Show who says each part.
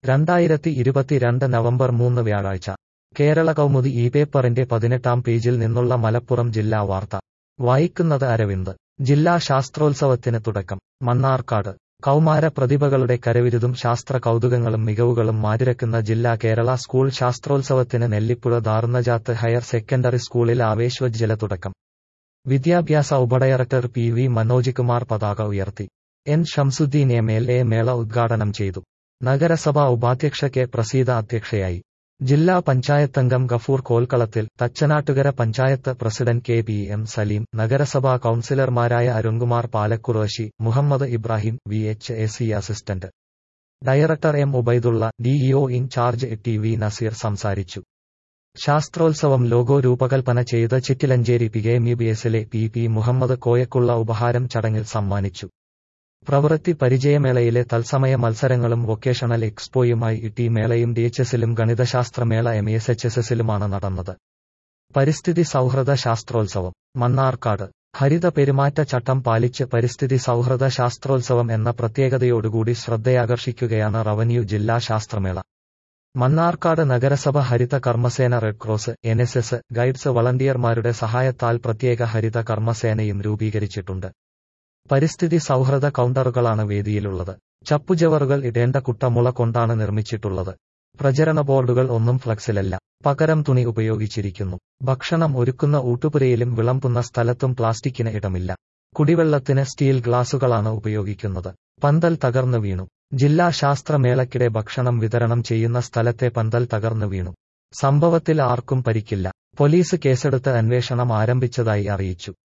Speaker 1: രണ്ടായിരത്തി ഇരുപത്തിരണ്ട് നവംബർ മൂന്ന് വ്യാഴാഴ്ച കേരള കൗമുദി ഈ പേപ്പറിന്റെ പതിനെട്ടാം പേജിൽ നിന്നുള്ള മലപ്പുറം ജില്ലാ വാർത്ത വായിക്കുന്നത് അരവിന്ദ് ജില്ലാ ശാസ്ത്രോത്സവത്തിന് തുടക്കം മണ്ണാർക്കാട് കൗമാര പ്രതിഭകളുടെ കരവിരുതും ശാസ്ത്ര കൗതുകങ്ങളും മികവുകളും മാതിരക്കുന്ന ജില്ലാ കേരള സ്കൂൾ ശാസ്ത്രോത്സവത്തിന് നെല്ലിപ്പുഴ ദാറുന്നജാത്ത് ഹയർ സെക്കൻഡറി സ്കൂളിൽ ആവേശോജ്ജല തുടക്കം വിദ്യാഭ്യാസ ഉപഡയറക്ടർ പി വി മനോജ് കുമാർ പതാക ഉയർത്തി N Shamsudheen M L A മേള ഉദ്ഘാടനം ചെയ്തു നഗരസഭാ ഉപാധ്യക്ഷ കെ പ്രസീത അധ്യക്ഷയായി ജില്ലാ പഞ്ചായത്തംഗം ഗഫൂർ കോൽക്കളത്തിൽ Thachanattukara panchayat president K P M Saleem നഗരസഭാ കൌൺസിലർമാരായ Arunkumar Palakkurussi Muhammad Ibrahim V H A C assistant director M Ubaidulla DEO in charge T V Naseer സംസാരിച്ചു ശാസ്ത്രോത്സവം ലോഗോ രൂപകൽപ്പന ചെയ്ത Chittilanchery P M E B എസിലെ പി പി മുഹമ്മദ് കോയക്കുള്ള ഉപഹാരം ചടങ്ങിൽ സമ്മാനിച്ചു പ്രവൃത്തി പരിചയമേളയിലെ തത്സമയ മത്സരങ്ങളും വൊക്കേഷണൽ എക്സ്പോയുമായി ഇടി മേളയും ഡിഎച്ച്എസിലും ഗണിതശാസ്ത്രമേള എം എസ് എച്ച് എസ് എസിലുമാണ് നടന്നത് പരിസ്ഥിതി സൗഹൃദ ശാസ്ത്രോത്സവം മണ്ണാർക്കാട് ഹരിത പെരുമാറ്റച്ചട്ടം പാലിച്ച് പരിസ്ഥിതി സൗഹൃദ ശാസ്ത്രോത്സവം എന്ന പ്രത്യേകതയോടുകൂടി ശ്രദ്ധയാകർഷിക്കുകയാണ് റവന്യൂ ജില്ലാ ശാസ്ത്രമേള മണ്ണാർക്കാട് നഗരസഭ ഹരിത കർമ്മസേന red cross N S S guides വളണ്ടിയർമാരുടെ സഹായത്താൽ പ്രത്യേക ഹരിത കർമ്മസേനയും രൂപീകരിച്ചിട്ടുണ്ട് പരിസ്ഥിതി സൗഹൃദ കൗണ്ടറുകളാണ് വേദിയിലുള്ളത് ചപ്പുചവറുകൾ ഇടേണ്ട കുട്ടമുള കൊണ്ടാണ് നിർമ്മിച്ചിട്ടുള്ളത് പ്രചരണ ബോർഡുകൾ ഒന്നും ഫ്ലക്സിലല്ല പകരം തുണി ഉപയോഗിച്ചിരിക്കുന്നു ഭക്ഷണം ഒരുക്കുന്ന ഊട്ടുപുരയിലും വിളമ്പുന്ന സ്ഥലത്തും പ്ലാസ്റ്റിക്കിന് ഇടമില്ല കുടിവെള്ളത്തിന് സ്റ്റീൽ ഗ്ലാസുകളാണ് ഉപയോഗിക്കുന്നത് പന്തൽ തകർന്നു വീണു ജില്ലാ ശാസ്ത്രമേളയ്ക്കിടെ ഭക്ഷണം വിതരണം ചെയ്യുന്ന സ്ഥലത്തെ പന്തൽ തകർന്നു വീണു സംഭവത്തിൽ ആർക്കും പരിക്കില്ല പോലീസ് കേസെടുത്ത് അന്വേഷണം ആരംഭിച്ചതായി അറിയിച്ചു